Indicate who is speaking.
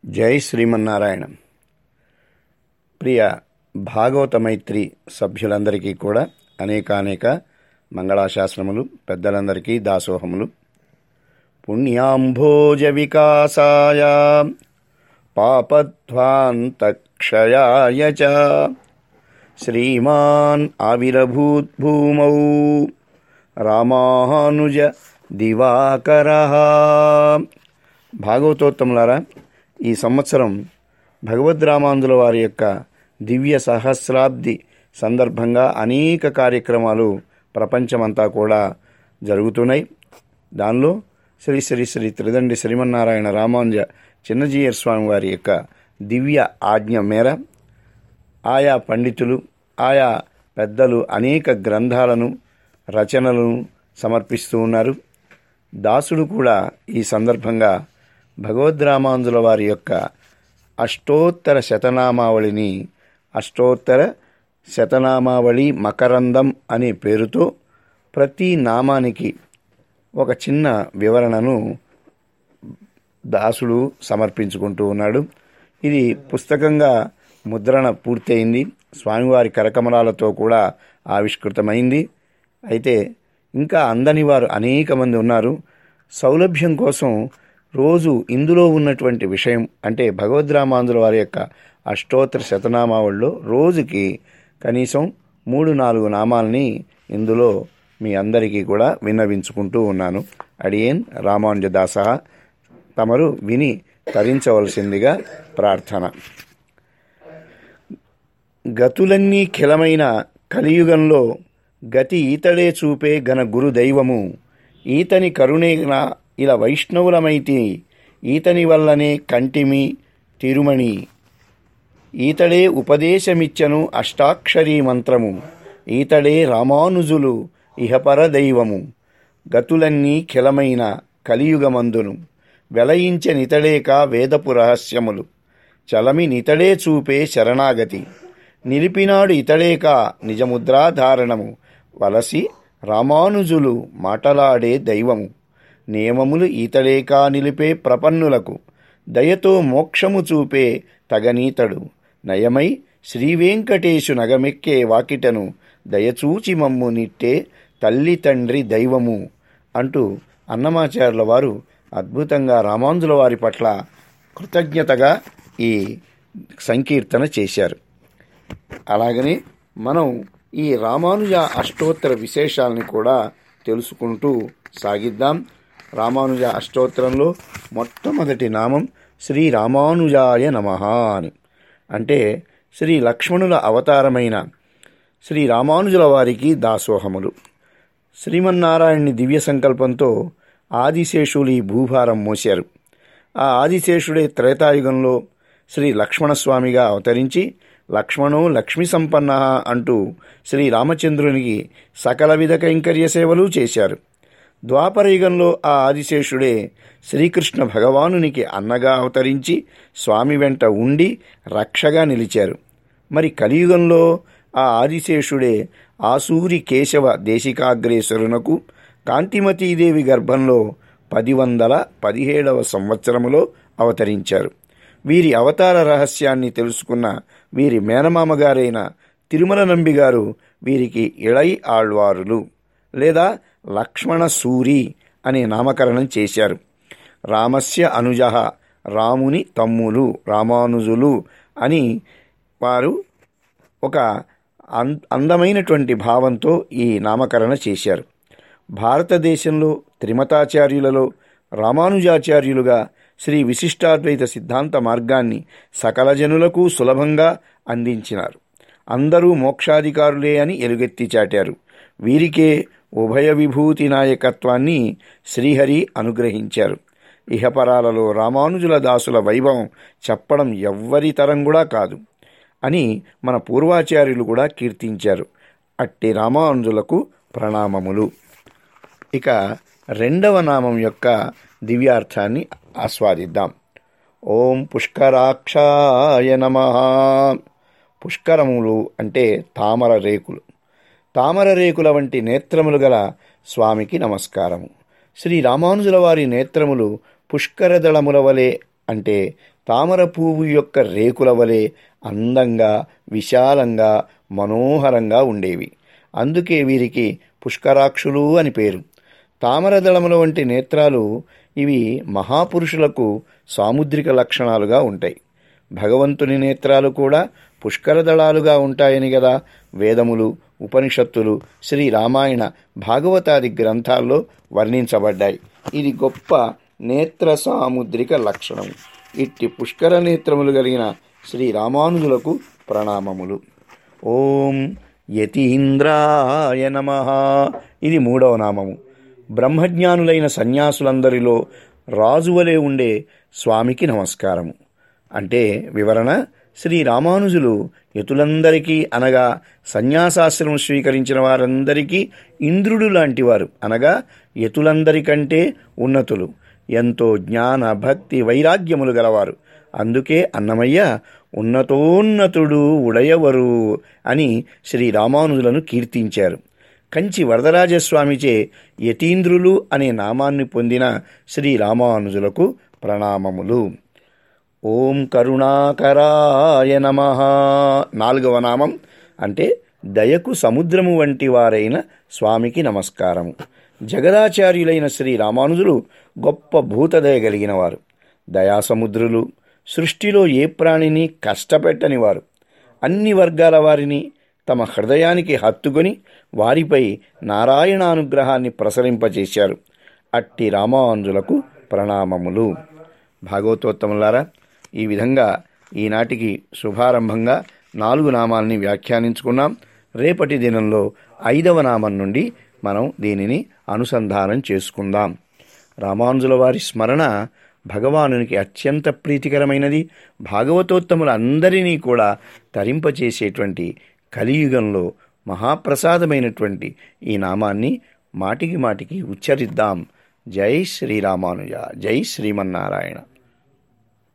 Speaker 1: జై శ్రీమన్నారాయణ ప్రియ భాగవత మైత్రి సభ్యులందరికీ కూడా అనేకానేక మంగళాశాసనములు పెద్దలందరికీ దాసోహములు పుణ్యాంభోజ వికాసాయ పాపధ్వాంతక్షయాయ చ శ్రీమాన్ ఆవిరభూత్ భూమౌ రామానుజ దివాకర భాగవతోత్తములారా ఈ సంవత్సరం భగవద్ రామాంధుల వారి యొక్క దివ్య సహస్రాబ్ది సందర్భంగా అనేక కార్యక్రమాలు ప్రపంచమంతా కూడా జరుగుతున్నాయి దానిలో శ్రీ శ్రీ శ్రీ త్రిదండి శ్రీమన్నారాయణ రామానుజ చిన్నజీయర్ స్వామి వారి యొక్క దివ్య ఆజ్ఞ మేర ఆయా పండితులు ఆయా పెద్దలు అనేక గ్రంథాలను రచనలను సమర్పిస్తూ ఉన్నారు దాసుడు కూడా ఈ సందర్భంగా భగవద్రామాంధుల వారి యొక్క అష్టోత్తర శతనామావళిని అష్టోత్తర శతనామావళి మకరందం అనే పేరుతో ప్రతి నామానికి ఒక చిన్న వివరణను దాసుడు సమర్పించుకుంటూ ఉన్నాడు ఇది పుస్తకంగా ముద్రణ పూర్తయింది స్వామివారి కరకమలాలతో కూడా ఆవిష్కృతమైంది అయితే ఇంకా అందని వారు అనేక మంది ఉన్నారు సౌలభ్యం కోసం రోజు ఇందులో ఉన్నటువంటి విషయం అంటే భగవద్రామాంధుల వారి యొక్క అష్టోత్తర శతనామావళిలో రోజుకి కనీసం మూడు నాలుగు నామాల్ని ఇందులో మీ అందరికీ కూడా విన్నవించుకుంటూ ఉన్నాను అడియేన్ రామానుజదాస తమరు విని తరించవలసిందిగా ప్రార్థన గతులన్నీ ఖిలమైన కలియుగంలో గతి ఈతడే చూపే గన గురు దైవము ఈతని కరుణేన ఇలా వైష్ణవులమైతి ఈతని వల్లనే కంటిమి తిరుమణి ఈతడే ఉపదేశమిచ్చను అష్టాక్షరీ మంత్రము ఈతడే రామానుజులు ఇహపర దైవము గతులన్నీ ఖిలమైన కలియుగమందును వెలయించే నితడేక వేదపు రహస్యములు చలమి నితడే చూపే శరణాగతి నిలిపినాడు ఇతడేక నిజముద్రాధారణము వలసి రామానుజులు మాటలాడే దైవము నియమములు ఈతడేకా నిలిపే ప్రపన్నులకు దయతో మోక్షము చూపే తగనీతడు నయమై శ్రీవేంకటేశు నగమెక్కే వాకిటను దయచూచి మమ్ము నిట్టే తల్లి తండ్రి దైవము అంటూ అన్నమాచార్యుల వారు అద్భుతంగా రామాంజుల వారి పట్ల కృతజ్ఞతగా ఈ సంకీర్తన చేశారు అలాగనే మనం ఈ రామానుజ అష్టోత్తర విశేషాలని కూడా తెలుసుకుంటూ సాగిద్దాం రామానుజ అష్టోత్తరంలో మొట్టమొదటి నామం శ్రీ రామానుజాయ నమ అని అంటే శ్రీ లక్ష్మణుల అవతారమైన శ్రీ రామానుజుల వారికి దాసోహములు శ్రీమన్నారాయణుని దివ్య సంకల్పంతో ఆదిశేషులు ఈ భూభారం మోశారు ఆ ఆదిశేషుడే త్రేతాయుగంలో శ్రీ లక్ష్మణస్వామిగా అవతరించి లక్ష్మణో లక్ష్మి సంపన్న అంటూ శ్రీ రామచంద్రునికి సకల విధ కైంకర్య సేవలు చేశారు ద్వాపరయుగంలో ఆ ఆదిశేషుడే శ్రీకృష్ణ భగవానునికి అన్నగా అవతరించి స్వామి వెంట ఉండి రక్షగా నిలిచారు మరి కలియుగంలో ఆ ఆదిశేషుడే ఆసూరి కేశవ దేశికాగ్రేశ్వరునకు కాంతిమతీదేవి గర్భంలో పది వందల పదిహేడవ సంవత్సరములో అవతరించారు వీరి అవతార రహస్యాన్ని తెలుసుకున్న వీరి మేనమామగారైన తిరుమల నంబిగారు వీరికి ఇళై ఆళ్వారులు లేదా లక్ష్మణ సూరి అనే నామకరణం చేశారు రామస్య అనుజ రాముని తమ్ములు రామానుజులు అని వారు ఒక అందమైనటువంటి భావంతో ఈ నామకరణ చేశారు భారతదేశంలో త్రిమతాచార్యులలో రామానుజాచార్యులుగా శ్రీ విశిష్టాద్వైత సిద్ధాంత మార్గాన్ని సకల జనులకు సులభంగా అందించినారు అందరూ మోక్షాధికారులే అని ఎలుగెత్తి చాటారు వీరికే ఉభయ విభూతి నాయకత్వాన్ని శ్రీహరి అనుగ్రహించారు ఇహపరాలలో రామానుజుల దాసుల వైభవం చెప్పడం ఎవ్వరి తరం కూడా కాదు అని మన పూర్వాచార్యులు కూడా కీర్తించారు అట్టి రామానుజులకు ప్రణామములు ఇక రెండవ నామం యొక్క దివ్యార్థాన్ని ఆస్వాదిద్దాం ఓం పుష్కరాక్షాయ నమ పుష్కరములు అంటే తామర రేకులు తామర రేకుల వంటి నేత్రములు గల స్వామికి నమస్కారము శ్రీ రామానుజుల వారి నేత్రములు పుష్కరదళముల వలె అంటే తామర పువ్వు యొక్క రేకుల వలె అందంగా విశాలంగా మనోహరంగా ఉండేవి అందుకే వీరికి పుష్కరాక్షులు అని పేరు తామరదళముల వంటి నేత్రాలు ఇవి మహాపురుషులకు సాముద్రిక లక్షణాలుగా ఉంటాయి భగవంతుని నేత్రాలు కూడా పుష్కరదళాలుగా ఉంటాయని గదా వేదములు ఉపనిషత్తులు శ్రీ రామాయణ భాగవతాది గ్రంథాల్లో వర్ణించబడ్డాయి ఇది గొప్ప నేత్ర సాముద్రిక లక్షణం ఇట్టి పుష్కర నేత్రములు కలిగిన శ్రీ రామానుజులకు ప్రణామములు ఓం యతీంద్రాయ నమ ఇది మూడవ నామము బ్రహ్మజ్ఞానులైన సన్యాసులందరిలో రాజువలే ఉండే స్వామికి నమస్కారము అంటే వివరణ శ్రీ రామానుజులు యతులందరికీ అనగా సన్యాసాశ్రమం స్వీకరించిన వారందరికీ ఇంద్రుడు లాంటివారు అనగా యతులందరికంటే ఉన్నతులు ఎంతో జ్ఞాన భక్తి వైరాగ్యములు గలవారు అందుకే అన్నమయ్య ఉన్నతోన్నతుడు ఉడయవరు అని శ్రీ రామానుజులను కీర్తించారు కంచి వరదరాజస్వామిచే యతీంద్రులు అనే నామాన్ని పొందిన శ్రీ రామానుజులకు ప్రణామములు ఓం కరుణాకరాయ నమ నాలుగవ నామం అంటే దయకు సముద్రము వంటి వారైన స్వామికి నమస్కారము జగదాచార్యులైన శ్రీ రామానుజులు గొప్ప భూతదయ కలిగిన వారు దయాసముద్రులు సృష్టిలో ఏ ప్రాణిని కష్టపెట్టని వారు అన్ని వర్గాల వారిని తమ హృదయానికి హత్తుకొని వారిపై నారాయణానుగ్రహాన్ని ప్రసరింపచేశారు అట్టి రామానుజులకు ప్రణామములు భాగవతోత్తములారా ఈ విధంగా ఈనాటికి శుభారంభంగా నాలుగు నామాల్ని వ్యాఖ్యానించుకున్నాం రేపటి దినంలో ఐదవ నామం నుండి మనం దీనిని అనుసంధానం చేసుకుందాం రామానుజుల వారి స్మరణ భగవానునికి అత్యంత ప్రీతికరమైనది భాగవతోత్తములందరినీ కూడా తరింపచేసేటువంటి కలియుగంలో మహాప్రసాదమైనటువంటి ఈ నామాన్ని మాటికి మాటికి ఉచ్చరిద్దాం జై శ్రీరామానుజ జై శ్రీమన్నారాయణ